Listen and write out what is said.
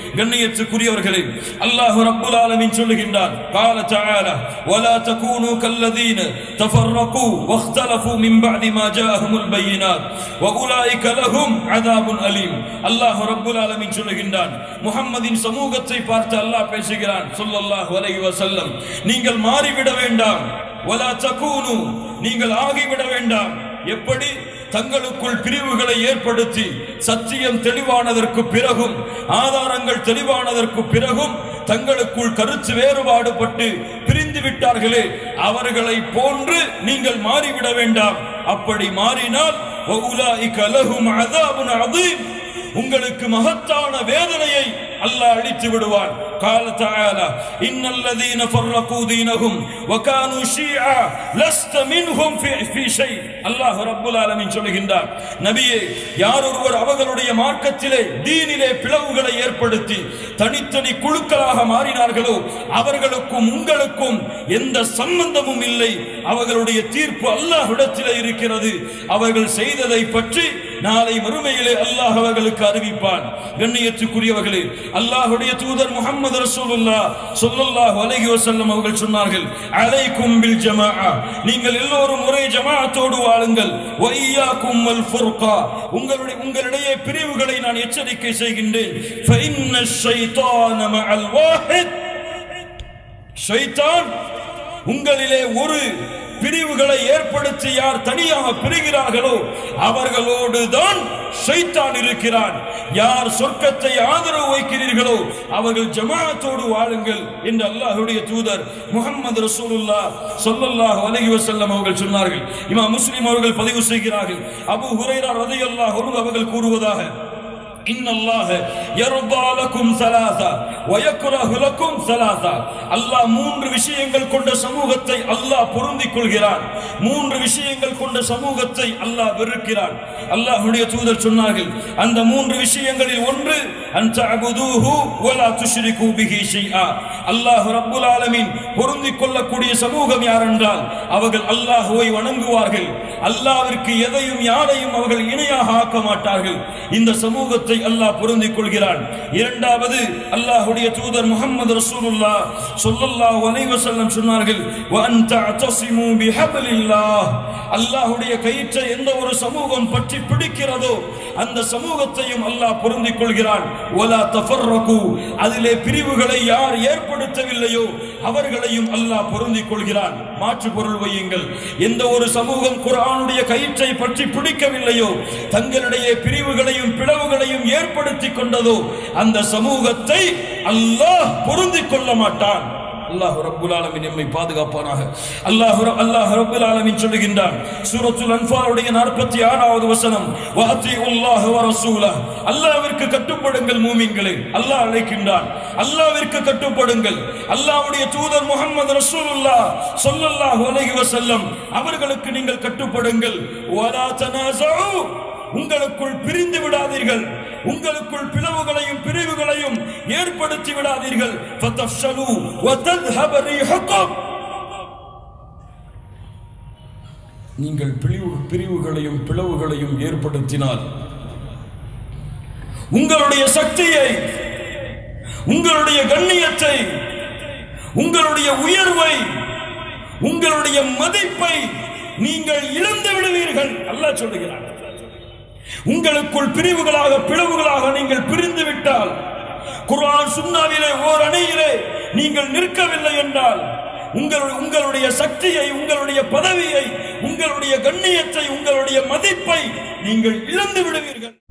கண்ணியத்துக்குரியவர்களே அல்லாஹ் ரப்புல் ஆலமீன் சொல்லுகின்றான் قال تعالى ولا تكونوا كالذين تفرقوا واختلفوا من بعد ما جاءهم البينات واولئك لهم عذاب اليم அல்லாஹ் ரப்புல் ஆலமீன் சொல்லுகின்றான் முஹம்மதின் சமூகத்தை பார்த்து அல்லாஹ் பேசுகிறான் ஸல்லல்லாஹு அலைஹி வஸல்லம் நீங்கள் மாறிவிட வேண்டாம் ولا تكونوا நீங்கள் ஆகிவிட வேண்டாம் எப்படி தங்களுக்குள் பிரிவுகளை ஏற்படுத்தி சத்தியம் தெளிவானதற்கு பிறகும் ஆதாரங்கள் தெளிவானதற்கு பிறகும் தங்களுக்குள் கருத்து வேறுபாடுபட்டு பிரிந்து விட்டார்களே அவர்களை போன்று நீங்கள் மாறிவிட வேண்டாம் அப்படி மாறினால் وَأُولَئِكَ لَهُمْ عَذَابٌ عَظِيمٌ உங்களுக்கு மகத்தான வேதனையை அல்லாஹ் அளித்து விடுவான் قال تعالى ان الذين فرقوا دينهم وكانوا شيعا لست منهم في في شيء அல்லாஹ் ரப்புல் ஆலமீன் சொல்லுகின்றார் நபியே யார் ஒருவர் அவர்களுடைய மார்க்கத்திலே தீனிலே பிளவுகளை ஏற்படுத்தி தனித்தனி குழுக்களாக மாறினார்களோ அவர்களுக்கும் உங்களுக்கும் எந்த சம்பந்தமும் இல்லை அவர்களுடைய தீர்ப்பு அல்லாஹ்விடத்திலே இருக்கிறது அவர்கள் செய்ததை பற்றி நாளை மறுமையிலே அல்லாஹ் அவர்களுக்கு அறிவிப்பான் கண்ணியத்துக்குரியவர்களே அல்லாஹ்வுடைய தூதர் முகமது ரசூலுல்லாஹ் ஸல்லல்லாஹு அலைஹி வஸல்லம் அவர்கள் சொன்னார்கள் அலைக்கும் பில் ஜமாஅ நீங்கள் எல்லோரும் ஒரே ஜமாஅத்தோடு வாழுங்கள் வையாக்கும் வல் ஃபுர்கா உங்களுடைய உங்களிடையே பிரிவுகளை நான் எச்சரிக்கை செய்கின்றேன் ஃபஇன்ன ஷைத்தான மஅல் வாஹித் ஷைத்தான் உங்களிலே ஒரு பிரிவுகளை ஏற்படுத்தி யார் தனியாக பிரிகிறார்களோ அவர்களோடு தான் ஷைத்தான் இருக்கிறான் யார் சொர்க்கத்தை ஆதரவு வைக்கிறீர்களோ அவர்கள் ஜமாஅத்தோடு வாழுங்கள் என்று அல்லாஹ்வுடைய தூதர் முகமது ரசூலுல்லாஹ் ஸல்லல்லாஹு அலைஹி வஸல்லம் அவர்கள் சொன்னார்கள் இமாம் முஸ்லிம் அவர்கள் பதிவு செய்கிறார்கள் அபூ ஹுரைரா ரலியல்லாஹு அன்ஹு அவர்கள் கூறுவதாக إن الله يرضى لكم ثلاثة ويكره لكم ثلاثة அல்லாஹ் மூன்று விஷயங்கள் கொண்ட சமூகத்தை அல்லாஹ் பொருந்திக் கொள்கிறான் மூன்று விஷயங்கள் கொண்ட சமூகத்தை அல்லாஹ் வெறுக்கிறான் அல்லாஹ்வுடைய தூதர் சொன்னார்கள் அந்த மூன்று விஷயங்களில் ஒன்று அன் தஅபுதூஹு வலா துஷ்ரிகு பிஹி ஷைஆ அல்லாஹ் ரப்புல் ஆலமீன் பொருந்திக் கொள்ளக்கூடிய சமூகம் யார் என்றால் அவர்கள் அல்லாஹ்வை வணங்குவார்கள் அல்லாஹ்விற்கு எதையும் யாரையும் அவர்கள் இணையாக ஆக்க மாட்டார்கள் இந்த சமூகத்தை அல்லாஹ் பொருந்திக் கொள்கிறான் இரண்டாவது அல்லாஹ்வுடைய தூதர் முகமது ரசூலுல்லாஹ் ஸல்லல்லாஹு அலைஹி வஸல்லம் சொன்னார்கள் வ அன் தஅதஸிமு பிஹப்லில்லாஹ் அல்லாஹ்வுடைய கயிற்றை எந்த ஒரு சமூகம் பற்றி பிடிக்கிறதோ அந்த சமூகத்தையும் அல்லாஹ் பொருந்திக் கொள்கிறான் வலா தஃபர்ரகு அதிலே பிரிவுகளை யார் ஏற்படுத்தவில்லையோ அவர்களையும் அல்லாஹ் பொருந்திக் கொள்கிறான் மாற்று பொருள் வையுங்கள் எந்த ஒரு சமூகம் குர்ஆனுடைய கயிற்றை பற்றி பிடிக்கவில்லையோ தங்களிடையே பிரிவுகளையும் பிளவுகளையும் ஏற்படுத்திக் கொண்டதோ அந்த சமூகத்தை அல்லாஹ் பொருந்திக் கொள்ள மாட்டான் அல்லாஹ் ரப்புல் ஆலமீன் நம்மை பாதுகாப்பானாக அல்லாஹ் அல்லாஹ் ரப்புல் ஆலமீன் சொல்லுகின்றான் சூரத்துல் அன்ஃபாலுடைய 46வது வசனம் வஅத்தியுல்லாஹ் வ ரசூலஹ் அல்லாஹ்விற்கு கட்டுப்படுங்கள் மூமின்களே அல்லாஹ் அழைக்கின்றான் அல்லாஹ்விற்கு கட்டுப்படுங்கள் அல்லாஹ்வுடைய தூதர் முஹம்மது ரசூலுல்லாஹ் ஸல்லல்லாஹு அலைஹி வஸல்லம் அவர்களுக்கு நீங்கள் கட்டுப்படுங்கள் வலா தனாஸு உங்களுக்குள் பிரிந்து விடாதீர்கள் உங்களுக்குள் பிளவுகளையும் பிரிவுகளையும் ஏற்படுத்தி விடாதீர்கள் ஃபதஃஷலு வதذهب ريحكم நீங்கள் பிரிவு பிரிவுகளையும் பிளவுகளையும் ஏற்படுத்தினால் உங்களுடைய சக்தியை உங்களுடைய கண்ணியத்தை உங்களுடைய உயர்வை உங்களுடைய மதிப்பை நீங்கள் இழந்து விடுவீர்கள் அல்லாஹ் சொல்லுகிறார் உங்களுக்குள் பிரிவுகளாக பிளவுகளாக நீங்கள் பிரிந்து விட்டால் குர்ஆன் சுன்னாவிலே ஓர் அணையிலே நீங்கள் நிற்கவில்லை என்றால் உங்களுடைய உங்களுடைய சக்தியை உங்களுடைய பதவியை உங்களுடைய கண்ணியத்தை உங்களுடைய மதிப்பை நீங்கள் இழந்து விடுவீர்கள்